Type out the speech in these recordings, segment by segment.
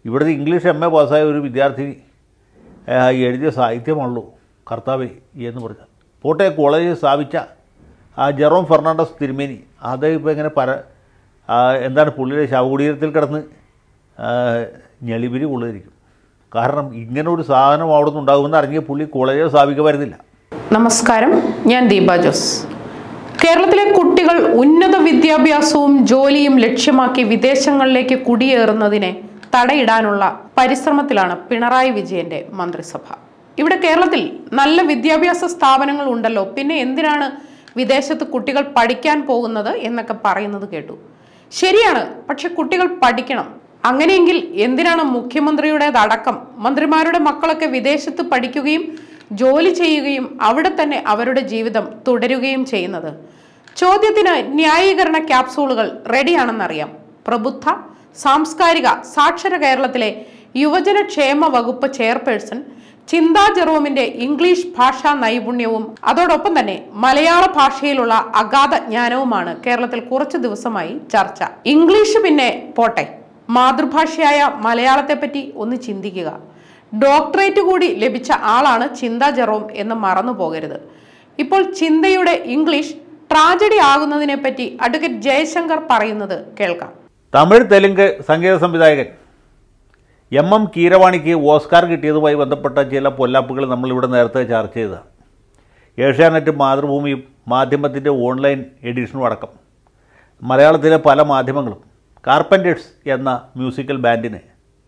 ഇവിടുത്തെ English M A പാസ്സായ ഒരു വിദ്യാർത്ഥി ആ, എഴുതിയ സാഹിത്യമുള്ളൂ കർത്താവേ എന്ന് പറഞ്ഞാൽ പോട്ടെ കോളേജ് സ്ഥാപിച്ച ആ ജെറോം ഫെർണാണ്ടസ് തിരുമേനി അത് ഇപ്പോൾ ഇങ്ങനെ പര ആ, എന്താണ് പുള്ളിയുടെ ശവകുടീരത്തിൽ കിടന്ന് ആ, ഞെളിപിരി കൊള്ളുമായിരിക്കും കാരണം ഇങ്ങനെ ഒരു സാധനം അവിടെ നിന്ന് ഉണ്ടാകുമെന്ന് അറിഞ്ഞ പുള്ളി കോളേജ് സ്ഥാപിക്കുമായിരുന്നില്ല നമസ്കാരം ഞാൻ ദീപ ജോസ് കേരളത്തിലെ കുട്ടികൾ ഉന്നത വിദ്യാഭ്യാസവും ജോലിയും ലക്ഷ്യമാക്കി വിദേശങ്ങളിലേക്ക് കുടിയേറുന്നതിനെ തടയിടാനുള്ള പരിശ്രമത്തിലാണ് പിണറായി വിജയന്റെ മന്ത്രിസഭ ഇവിടെ കേരളത്തിൽ നല്ല വിദ്യാഭ്യാസ സ്ഥാപനങ്ങൾ ഉണ്ടല്ലോ പിന്നെ എന്തിനാണ് വിദേശത്ത് കുട്ടികൾ പഠിക്കാൻ പോകുന്നത് എന്നൊക്കെ പറയുന്നത് കേട്ടു ശരിയാണ് പക്ഷെ കുട്ടികൾ പഠിക്കണം അങ്ങനെയെങ്കിൽ എന്തിനാണ് മുഖ്യമന്ത്രിയുടേതടക്കം മന്ത്രിമാരുടെ മക്കളൊക്കെ വിദേശത്ത് പഠിക്കുകയും ജോലി ചെയ്യുകയും അവിടെ തന്നെ അവരുടെ ജീവിതം തുടരുകയും ചെയ്യുന്നത് ചോദ്യത്തിന് ന്യായീകരണ ക്യാപ്സൂളുകൾ റെഡിയാണെന്നറിയാം പ്രബുദ്ധ സാംസ്കാരിക സാക്ഷര കേരളത്തിലെ യുവജനക്ഷേമ വകുപ്പ് ചെയർപേഴ്സൺ ചിന്താ ജെറോമിന്റെ ഇംഗ്ലീഷ് ഭാഷാ നൈപുണ്യവും അതോടൊപ്പം തന്നെ മലയാള ഭാഷയിലുള്ള അഗാധ ജ്ഞാനവുമാണ് കേരളത്തിൽ കുറച്ചു ദിവസമായി ചർച്ച ഇംഗ്ലീഷ് പിന്നെ പോട്ടെ മാതൃഭാഷയായ മലയാളത്തെപ്പറ്റി ഒന്ന് ചിന്തിക്കുക ഡോക്ടറേറ്റ് കൂടി ലഭിച്ച ആളാണ് ചിന്ത ജെറോം എന്ന് മറന്നു പോകരുത് ഇപ്പോൾ ചിന്തയുടെ ഇംഗ്ലീഷ് ട്രാജഡി ആകുന്നതിനെ പറ്റി അഡ്വക്കേറ്റ് ജയശങ്കർ പറയുന്നത് കേൾക്കാം തമിഴ് തെലുങ്ക് സംഗീത സംവിധായകൻ എം എം കീരവാണിക്ക് ഓസ്കാർ കിട്ടിയതുമായി ബന്ധപ്പെട്ട ചില പൊല്ലാപ്പുകൾ നമ്മളിവിടെ നേരത്തെ ചർച്ച ചെയ്തതാണ് ഏഷ്യാനെറ്റ് മാതൃഭൂമിയും മാധ്യമത്തിൻ്റെ ഓൺലൈൻ എഡിഷനും അടക്കം മലയാളത്തിലെ പല മാധ്യമങ്ങളും കാർപ്പൻറ്റേഴ്സ് എന്ന മ്യൂസിക്കൽ ബാൻഡിനെ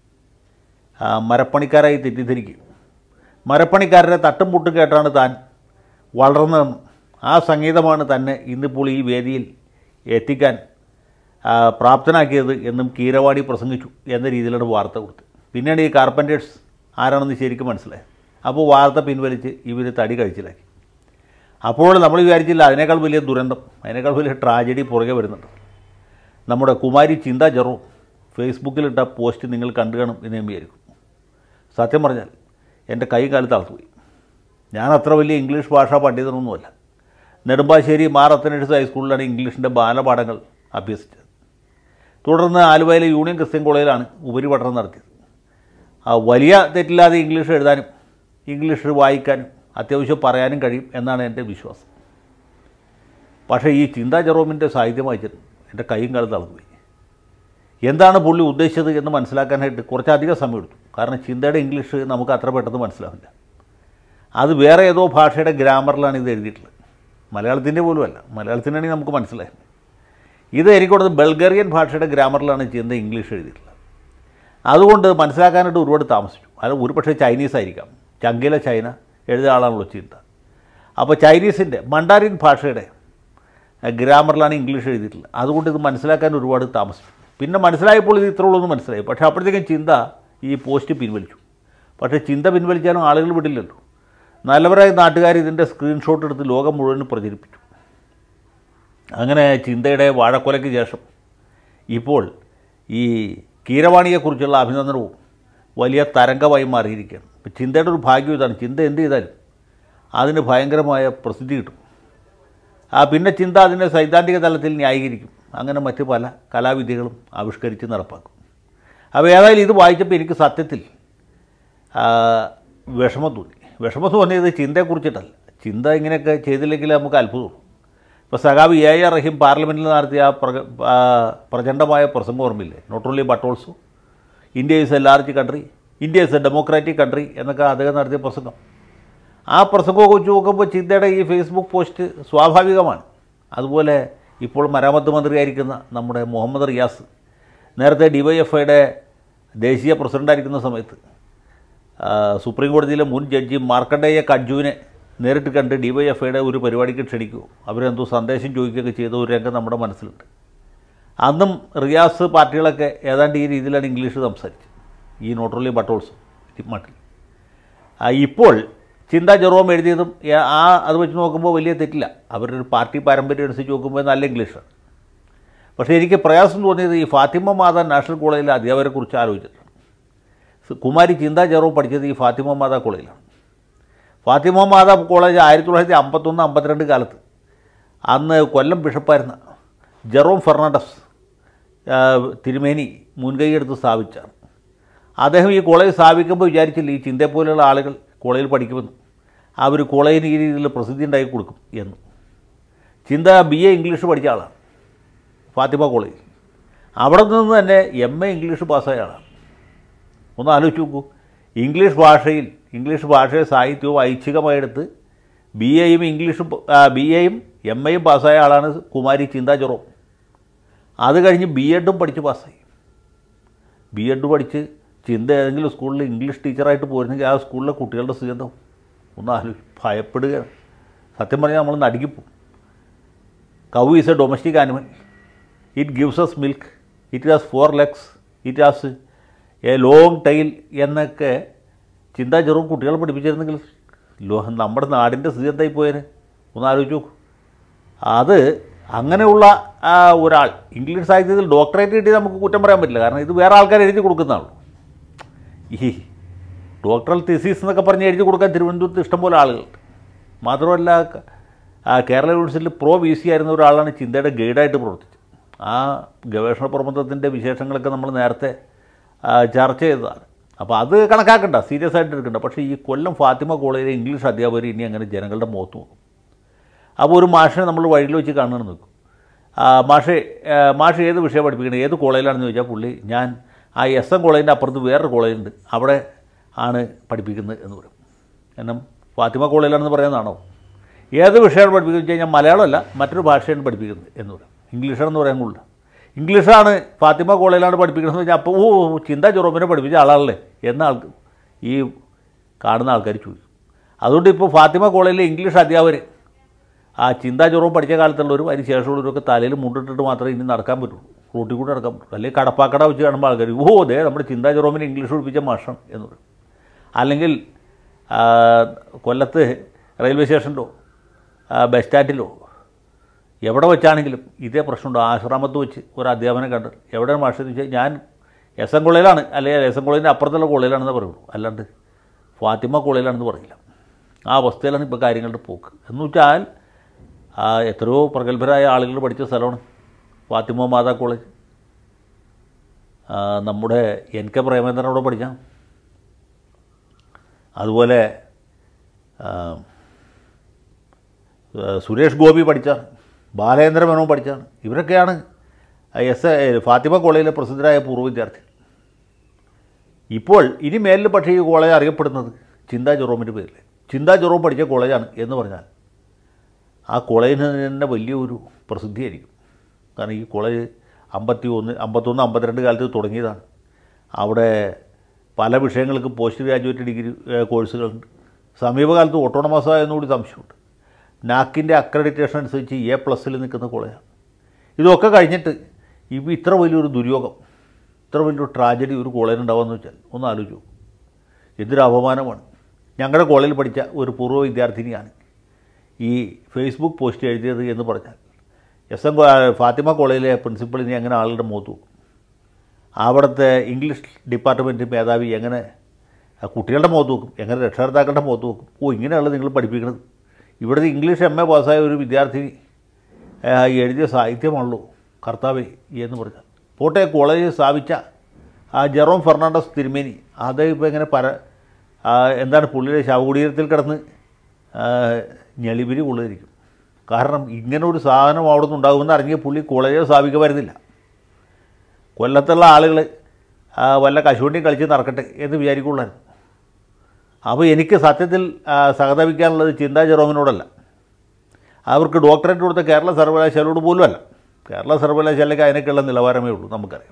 ആ, മരപ്പണിക്കാരായി തെറ്റിദ്ധരിക്കും മരപ്പണിക്കാരുടെ തട്ടും പുട്ടും കേട്ടാണ് താൻ വളർന്നതെന്നും ആ സംഗീതമാണ് തന്നെ ഇന്നിപ്പോൾ ഈ വേദിയിൽ എത്തിക്കാൻ ആ, പ്രാപ്തനാക്കിയത് എന്നും കീരവാണി പ്രസംഗിച്ചു എന്ന രീതിയിലാണ് വാർത്ത കൊടുത്തത് പിന്നീട് ഈ കാർപ്പൻറ്റേഴ്സ് ആരാണെന്ന് ശരിക്കും മനസ്സിലായി അപ്പോൾ വാർത്ത പിൻവലിച്ച് ഇവർ തടി കഴിച്ചിലാക്കി അപ്പോൾ നമ്മൾ വിചാരിച്ചില്ല അതിനേക്കാൾ വലിയ ദുരന്തം അതിനേക്കാൾ വലിയ ട്രാജഡി പുറകെ വരുന്നുണ്ട് നമ്മുടെ കുമാരി ചിന്ത ജെറോ ഫേസ്ബുക്കിലിട്ട പോസ്റ്റ് നിങ്ങൾ കണ്ടു കാണും എന്ന് ഞാൻ വിചാരിക്കും സത്യം പറഞ്ഞാൽ എൻ്റെ കൈ കാലത്ത് തളർത്തുപോയി ഞാൻ അത്ര വലിയ ഇംഗ്ലീഷ് ഭാഷാ പണ്ഡിതനൊന്നുമല്ല നെടുമ്പാശ്ശേരി മാർ അത്തനേഴ്സ് ഹൈസ്കൂളിലാണ് ഇംഗ്ലീഷിൻ്റെ ബാലപാഠങ്ങൾ അഭ്യസിച്ചത് തുടർന്ന് ആലുവയിലെ യൂണിയൻ ക്രിസ്ത്യൻ കോളേജിലാണ് ഉപരിപഠനം നടത്തിയത് ആ വലിയ തെറ്റില്ലാതെ ഇംഗ്ലീഷ് എഴുതാനും ഇംഗ്ലീഷ് വായിക്കാനും അത്യാവശ്യം പറയാനും കഴിയും എന്നാണ് എൻ്റെ വിശ്വാസം പക്ഷേ ഈ ചിന്താ ജെറോമിൻ്റെ സാഹിത്യം വായിച്ചിട്ട് എൻ്റെ കൈയും കാലം തളർന്നുപോയി എന്താണ് പുള്ളി ഉദ്ദേശിച്ചത് എന്ന് മനസ്സിലാക്കാനായിട്ട് കുറച്ചധികം സമയം എടുത്തു കാരണം ചിന്തയുടെ ഇംഗ്ലീഷ് നമുക്ക് അത്ര പെട്ടെന്ന് മനസ്സിലാവില്ല അത് വേറെ ഏതോ ഭാഷയുടെ ഗ്രാമറിലാണ് ഇത് എഴുതിയിട്ടുള്ളത് മലയാളത്തിൻ്റെ പോലുമല്ല മലയാളത്തിനാണെങ്കിൽ നമുക്ക് മനസ്സിലായി ഇത് എനിക്കുള്ളത് ബൾഗേറിയൻ ഭാഷയുടെ ഗ്രാമറിലാണ് ചിന്ത ഇംഗ്ലീഷ് എഴുതിയിട്ടുള്ളത് അതുകൊണ്ട് മനസ്സിലാക്കാനായിട്ട് ഒരുപാട് താമസിച്ചു അത് ഒരു പക്ഷേ ചൈനീസ് ആയിരിക്കാം ചങ്കിലെ ചൈന എഴുതിയ ആളാണല്ലോ ചിന്ത അപ്പോൾ ചൈനീസിൻ്റെ മണ്ടാരിൻ ഭാഷയുടെ ഗ്രാമറിലാണ് ഇംഗ്ലീഷ് എഴുതിയിട്ടുള്ളത് അതുകൊണ്ട് ഇത് മനസ്സിലാക്കാൻ ഒരുപാട് താമസിച്ചു പിന്നെ മനസ്സിലായപ്പോൾ ഇത് ഇത്ര ഉള്ളൂ എന്ന് മനസ്സിലായി പക്ഷേ അപ്പോഴത്തേക്കും ചിന്ത ഈ പോസ്റ്റ് പിൻവലിച്ചു പക്ഷേ ചിന്ത പിൻവലിച്ചാലും ആളുകൾ വിടില്ലല്ലോ നല്ലവരായ നാട്ടുകാർ ഇതിൻ്റെ സ്ക്രീൻഷോട്ട് എടുത്ത് ലോകം മുഴുവൻ പ്രചരിപ്പിച്ചു അങ്ങനെ ചിന്തയുടെ വാഴക്കൊലയ്ക്ക് ശേഷം ഇപ്പോൾ ഈ കീരവാണിയെക്കുറിച്ചുള്ള അഭിനന്ദനവും വലിയ തരംഗമായി മാറിയിരിക്കുകയാണ് ഇപ്പം ചിന്തയുടെ ഒരു ഭാഗ്യം ഇതാണ് ചിന്ത എന്ത് ചെയ്താലും അതിന് ഭയങ്കരമായ പ്രസിദ്ധി കിട്ടും ആ പിന്നെ ചിന്ത അതിനെ സൈദ്ധാന്തിക തലത്തിൽ ന്യായീകരിക്കും അങ്ങനെ മറ്റ് പല കലാവിദ്യകളും ആവിഷ്കരിച്ച് നടപ്പാക്കും അപ്പോൾ ഏതായാലും ഇത് വായിച്ചപ്പോൾ എനിക്ക് സത്യത്തിൽ ആ, വിഷമം തോന്നി വിഷമം തോന്നിയത് ചിന്തയെക്കുറിച്ചിട്ടല്ല ചിന്ത ഇങ്ങനെയൊക്കെ ചെയ്തില്ലെങ്കിൽ നമുക്ക് അത്ഭുതം ഇപ്പോൾ സഖാബ് എ ആർ റഹീം പാർലമെൻറ്റിൽ നടത്തിയ ആ പ്രക ആ പ്രചണ്ഡമായ പ്രസംഗം ഓർമ്മയില്ലേ not only but also India is a large country India is a democratic country എന്നൊക്കെ അദ്ദേഹം നടത്തിയ പ്രസംഗം ആ പ്രസംഗമൊക്കെ വെച്ച് നോക്കുമ്പോൾ ചിന്തയുടെ ഈ ഫേസ്ബുക്ക് പോസ്റ്റ് സ്വാഭാവികമാണ് അതുപോലെ ഇപ്പോൾ മരാമത്ത് മന്ത്രിയായിരിക്കുന്ന നമ്മുടെ മുഹമ്മദ് റിയാസ് നേരത്തെ ഡി വൈ എഫ് ഐയുടെ ദേശീയ പ്രസിഡൻ്റായിരിക്കുന്ന സമയത്ത് ആ, സുപ്രീം കോടതിയിലെ മുൻ ജഡ്ജി മാർക്കണ്ടേയ കഡ്ജുവിനെ നേരിട്ട് കണ്ട് ഡി വൈ എഫ് ഐയുടെ ഒരു പരിപാടിക്ക് ക്ഷണിക്കുമോ അവരെന്തോ സന്ദേശം ചോദിക്കുകയൊക്കെ ചെയ്ത ഒരു രംഗം നമ്മുടെ മനസ്സിലുണ്ട് അന്നും റിയാസ് പാർട്ടികളൊക്കെ ഏതാണ്ട് ഈ രീതിയിലാണ് ഇംഗ്ലീഷ് സംസാരിച്ചത് ഈ നോട്ട് ഓൺലി ബട്ട് ഓൾസോ മട്ടിൽ ആ, ഇപ്പോൾ ചിന്ത ജെറോം എഴുതിയതും ഏ- ആ അത് വെച്ച് നോക്കുമ്പോൾ വലിയ തെറ്റില്ല അവരുടെ ഒരു പാർട്ടി പാരമ്പര്യം അനുസരിച്ച് നോക്കുമ്പോൾ നല്ല ഇംഗ്ലീഷാണ് പക്ഷേ എനിക്ക് പ്രയാസം തോന്നിയത് ഈ ഫാത്തിമ മാതാ നാഷണൽ കോളേജിലെ അധ്യാപകരെക്കുറിച്ച് ആലോചിച്ചിട്ടുണ്ട് സ് കുമാരി ചിന്ത ജെറോം പഠിച്ചത് ഈ ഫാത്തിമ മാതാ കോളേജിലാണ് ഫാത്തിമ മാതാ കോളേജ് ആയിരത്തി തൊള്ളായിരത്തി അമ്പത്തൊന്ന് അമ്പത്തിരണ്ട് കാലത്ത് അന്ന് കൊല്ലം ബിഷപ്പായിരുന്ന ജെറോം ഫെർണാണ്ടസ് ആ, തിരുമേനി മുൻകൈയെടുത്ത് സ്ഥാപിച്ചാണ് അദ്ദേഹം ഈ കോളേജ് സ്ഥാപിക്കുമ്പോൾ വിചാരിച്ചില്ല ഈ ചിന്തയെ പോലെയുള്ള ആളുകൾ കോളേജിൽ പഠിക്കുമെന്ന് അവർ കോളേജിന് ഈ രീതിയിൽ പ്രസിദ്ധി ഉണ്ടാക്കി കൊടുക്കും എന്ന് ചിന്ത ബി എ ഇംഗ്ലീഷ് പഠിച്ച ആളാണ് ഫാത്തിമ കോളേജ് അവിടെ നിന്ന് തന്നെ എം എ ഇംഗ്ലീഷ് പാസ്സായ ആളാണ് ഒന്ന് ആലോചിച്ച് നോക്കൂ ഇംഗ്ലീഷ് ഭാഷയിൽ ഇംഗ്ലീഷ് ഭാഷയെ സാഹിത്യവും ഐച്ഛികമായെടുത്ത് ബി എയും ഇംഗ്ലീഷും ബി എയും എം എയും പാസ്സായ ആളാണ് കുമാരി ചിന്താ ജെറോം അത് കഴിഞ്ഞ് ബി എഡും പഠിച്ച് പാസ്സായി ബി എഡ് പഠിച്ച് ചിന്ത ഏതെങ്കിലും സ്കൂളിൽ ഇംഗ്ലീഷ് ടീച്ചറായിട്ട് പോയിരുന്നെങ്കിൽ ആ സ്കൂളിലെ കുട്ടികളുടെ സ്ഥിതി എന്താവും ഒന്ന് ആലോചി ഭയപ്പെടുക സത്യം പറഞ്ഞാൽ നമ്മൾ നടുക്കിപ്പോവും cow is a domestic animal it gives us milk it has four legs it has a long tail എന്നൊക്കെ ചിന്താ ചെറും കുട്ടികളെ പഠിപ്പിച്ചിരുന്നെങ്കിൽ ലോ നമ്മുടെ നാടിൻ്റെ സ്ഥിതി എന്തായി പോയേനെ ഒന്ന് ആലോചിച്ച് നോക്കൂ അത് അങ്ങനെയുള്ള ആ, ഒരാൾ ഇംഗ്ലീഷ് സാഹിത്യത്തിൽ ഡോക്ടറേറ്റ് കിട്ടി നമുക്ക് കുറ്റം പറയാൻ പറ്റില്ല കാരണം ഇത് വേറെ ആൾക്കാർ എഴുതി കൊടുക്കുന്നതാണ് ഈ ഡോക്ടറൽ തിസീസ് എന്നൊക്കെ പറഞ്ഞ് എഴുതി കൊടുക്കാൻ തിരുവനന്തപുരത്ത് ഇഷ്ടംപോലെ ആളുകളുണ്ട് മാത്രമല്ല ക- ആ കേരള യൂണിവേഴ്സിറ്റിയിൽ പ്രോ വി സി ആയിരുന്ന ഒരാളാണ് ചിന്തയുടെ ഗൈഡായിട്ട് പ്രവർത്തിച്ചത് ആ ഗവേഷണ പ്രബന്ധത്തിൻ്റെ വിശേഷങ്ങളൊക്കെ നമ്മൾ നേരത്തെ ആ, ചർച്ച ചെയ്തതാണ് അപ്പോൾ അത് കണക്കാക്കണ്ട സീരിയസ് ആയിട്ട് എടുക്കണ്ട പക്ഷേ ഈ കൊല്ലം ഫാത്തിമ കോളേജിലെ ഇംഗ്ലീഷ് അധ്യാപകർ ഇനി അങ്ങനെ ജനങ്ങളുടെ മുഖത്ത് നോക്കും അപ്പോൾ ഒരു മാഷിനെ നമ്മൾ വഴിയിൽ വെച്ച് കാണണം നിൽക്കും ആ, മാഷെ ആ, മാഷ് ഏത് വിഷയം പഠിപ്പിക്കണം ഏത് കോളേജിലാണെന്ന് ചോദിച്ചാൽ പുള്ളി ഞാൻ ആ എസ് എം കോളേജിൻ്റെ അപ്പുറത്ത് വേറൊരു കോളേജുണ്ട് അവിടെ ആണ് പഠിപ്പിക്കുന്നത് എന്ന് പറയും കാരണം ഫാത്തിമ കോളേജിലാണെന്ന് പറയുന്നതാണോ ഏത് വിഷയമാണ് പഠിപ്പിക്കുന്നത് വെച്ച് കഴിഞ്ഞാൽ മലയാളമല്ല മറ്റൊരു ഭാഷയാണ് പഠിപ്പിക്കുന്നത് എന്ന് പറയും ഇംഗ്ലീഷാണെന്ന് പറയാൻ കൊള്ളില്ല ഇംഗ്ലീഷാണ് ഫാത്തിമ കോളേജിലാണ് പഠിപ്പിക്കുന്നത് വെച്ചാൽ അപ്പോൾ ഓ ചിന്താ ചൊറോമിനെ പഠിപ്പിച്ച ആളാണല്ലേ എന്ന ആൾക്ക് ഈ കാണുന്ന ആൾക്കാർ ചോദിക്കും അതുകൊണ്ട് ഇപ്പോൾ ഫാത്തിമ കോളേജിലെ ഇംഗ്ലീഷ് അധ്യാപകർ ആ ചിന്താ ചൊറവും പഠിച്ച കാലത്തുള്ളവരും അതിന് ശേഷമുള്ളവരൊക്കെ തലയിൽ മുണ്ടിട്ടിട്ട് മാത്രമേ ഇനി നടക്കാൻ പറ്റുള്ളൂ റൂട്ടിൽ കൂടെ നടക്കാൻ പറ്റുള്ളൂ അല്ലെങ്കിൽ കടപ്പാക്കട വെച്ച് കാണുമ്പോൾ ആൾക്കാർ ഓ ദേ നമ്മുടെ ചിന്താ ചൊറോമിന് ഇംഗ്ലീഷ് പഠിപ്പിച്ച മാഷാണ് എന്ന് പറയും അല്ലെങ്കിൽ ആ, കൊല്ലത്ത് റെയിൽവേ സ്റ്റേഷനിലോ ആ, ബസ് സ്റ്റാൻഡിലോ എവിടെ വെച്ചാണെങ്കിലും ഇതേ പ്രശ്നമുണ്ട് ആശ്രമത്ത് വെച്ച് ഒരു അധ്യാപനം കണ്ട് എവിടെയാണ് മാഷ് എന്ന് വെച്ചാൽ ഞാൻ എസ് എൻ കോളേജിലാണ് അല്ലെങ്കിൽ എസ് എൻ കോളേജിൻ്റെ അപ്പുറത്തുള്ള കോളേജിലാണെന്ന് പറയുള്ളൂ അല്ലാണ്ട് ഫാത്തിമ കോളേജിലാണെന്ന് പറയില്ല ആ അവസ്ഥയിലാണ് ഇപ്പോൾ കാര്യങ്ങളുടെ പോക്ക് എന്ന് വെച്ചാൽ ആ എത്രയോ പ്രഗത്ഭരായ ആളുകൾ പഠിച്ച സ്ഥലമാണ് ഫാത്തിമ മാതാ കോളേജ് ആ, നമ്മുടെ എൻ കെ പ്രേമേന്ദ്രൻ അവിടെ പഠിച്ച അതുപോലെ ആ, ആ, സുരേഷ് ഗോപി പഠിച്ചാണ് ബാലേന്ദ്ര മേനോൻ പഠിച്ചാണ് ഇവരൊക്കെയാണ് എസ് എ ഫാത്തിമ കോളേജിലെ പ്രസിദ്ധരായ പൂർവ്വ വിദ്യാർത്ഥി ഇപ്പോൾ ഇനി മേലിൽ പക്ഷേ ഈ കോളേജ് അറിയപ്പെടുന്നത് ചിന്താ ജെറോമിൻ്റെ പേരിൽ ചിന്താ ജെറോം പഠിച്ച കോളേജാണ് എന്ന് പറഞ്ഞാൽ ആ കോളേജിന് തന്നെ വലിയൊരു പ്രസിദ്ധിയായിരിക്കും കാരണം ഈ കോളേജ് അമ്പത്തി ഒന്ന് അമ്പത്തൊന്ന് അമ്പത്തിരണ്ട് കാലത്ത് തുടങ്ങിയതാണ് അവിടെ പല വിഷയങ്ങൾക്ക് പോസ്റ്റ് ഗ്രാജുവേറ്റ് ഡിഗ്രി ഏഹ്, കോഴ്സുകളുണ്ട് സമീപകാലത്ത് ഓട്ടോണമസ് ആയെന്നുകൂടി സംശയമുണ്ട് നാക്കിൻ്റെ അക്രഡിറ്റേഷൻ അനുസരിച്ച് എ പ്ലസ്സിൽ നിൽക്കുന്ന കോളേജാണ് ഇതൊക്കെ കഴിഞ്ഞിട്ട് ഇപ്പോൾ ഇത്ര വലിയൊരു ദുര്യോഗം ഇത്ര വലിയൊരു ട്രാജഡി ഒരു കോളേജിൽ ഉണ്ടാവുമെന്ന് വെച്ചാൽ ഒന്ന് ആലോചിച്ചു എന്തൊരു അപമാനമാണ് ഞങ്ങളുടെ കോളേജിൽ പഠിച്ച ഒരു പൂർവ്വ വിദ്യാർത്ഥിനിയാണ് ഈ ഫേസ്ബുക്ക് പോസ്റ്റ് എഴുതിയത് എന്ന് പറഞ്ഞാൽ എസ് എം ഫാത്തിമ കോളേജിലെ പ്രിൻസിപ്പളിനെ എങ്ങനെ ആളുടെ മുഖത്ത് നോക്കും അവിടുത്തെ ഇംഗ്ലീഷ് ഡിപ്പാർട്ട്മെൻറ്റ് മേധാവി എങ്ങനെ ആ കുട്ടികളുടെ മുഖത്ത് നോക്കും എങ്ങനെ രക്ഷകർത്താക്കളുടെ മുഖത്ത് നോക്കും ഓ ഇങ്ങനെയുള്ള നിങ്ങൾ പഠിപ്പിക്കുന്നത് ഇവിടുത്തെ ഇംഗ്ലീഷ് എം എ പാസ്സായ ഒരു വിദ്യാർത്ഥിനി ആ, എഴുതിയ സാഹിത്യമാണല്ലോ കർത്താവേ എന്ന് പറഞ്ഞാൽ പോട്ടെ കോളേജ് സ്ഥാപിച്ച ആ ജെറോം ഫെർണാണ്ടസ് തിരുമേനി അത് ഇപ്പോൾ ഇങ്ങനെ പര ആ, എന്താണ് പുള്ളിയുടെ ശവകുടീരത്തിൽ കിടന്ന് ആ, ഞെളിപിരി കൊള്ളുമായിരിക്കും കാരണം ഇങ്ങനെ ഒരു സാധനം അവിടെ നിന്ന് ഉണ്ടാകുമെന്ന് അറിഞ്ഞ് പുള്ളി കോളേജ് സ്ഥാപിക്കുമായിരുന്നില്ല കൊല്ലത്തുള്ള ആളുകൾ വല്ല കശുവണ്ടിയും കളിച്ച് നടക്കട്ടെ എന്ന് വിചാരിക്കുള്ളായിരുന്നു അപ്പോൾ എനിക്ക് സത്യത്തിൽ ആ, സഹതപിക്കാനുള്ളത് ചിന്താ ജെറോമിനോടല്ല അവർക്ക് ഡോക്ടറേറ്റ് കൊടുത്ത കേരള സർവകലാശാലയോട് പോലും അല്ല കേരള സർവകലാശാലയ്ക്ക് അതിനൊക്കെയുള്ള നിലവാരമേ ഉള്ളൂ നമുക്കറിയാം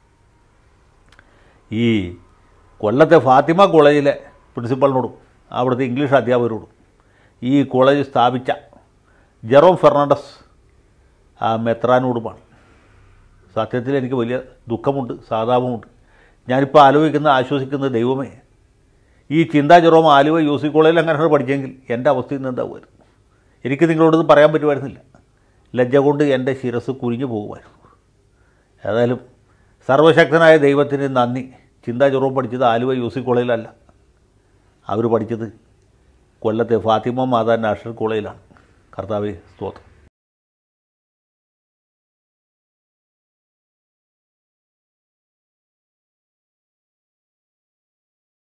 ഈ കൊല്ലത്തെ ഫാത്തിമ കോളേജിലെ പ്രിൻസിപ്പളിനോടും അവിടുത്തെ ഇംഗ്ലീഷ് അധ്യാപകരോടും ഈ കോളേജ് സ്ഥാപിച്ച ജെറോം ഫെർണാണ്ടസ് ആ മെത്രാനോടുമാണ് സത്യത്തിൽ എനിക്ക് വലിയ ദുഃഖമുണ്ട് സാതാപമുണ്ട് ഞാനിപ്പോൾ ആലോചിക്കുന്ന ആശ്വസിക്കുന്ന ദൈവമേ ഈ ചിന്താ ജെറോം ആലുവ യു സി കോളേജിൽ അങ്ങനെ പഠിച്ചെങ്കിൽ എൻ്റെ അവസ്ഥ ഇന്ന് എന്താവുമായിരുന്നു എനിക്ക് നിങ്ങളോടത് പറയാൻ പറ്റുമായിരുന്നില്ല ലജ്ജ കൊണ്ട് എൻ്റെ ശിരസ് കുരിഞ്ഞു പോകുമായിരുന്നു ഏതായാലും സർവശക്തനായ ദൈവത്തിന് നന്ദി ചിന്താ ജെറോം പഠിച്ചത് ആലുവ യു സി കോളേജിലല്ല അവർ പഠിച്ചത് കൊല്ലത്തെ ഫാത്തിമ മാതാ നാഷണൽ കോളേജിലാണ് കർത്താവെ സ്തോത്രം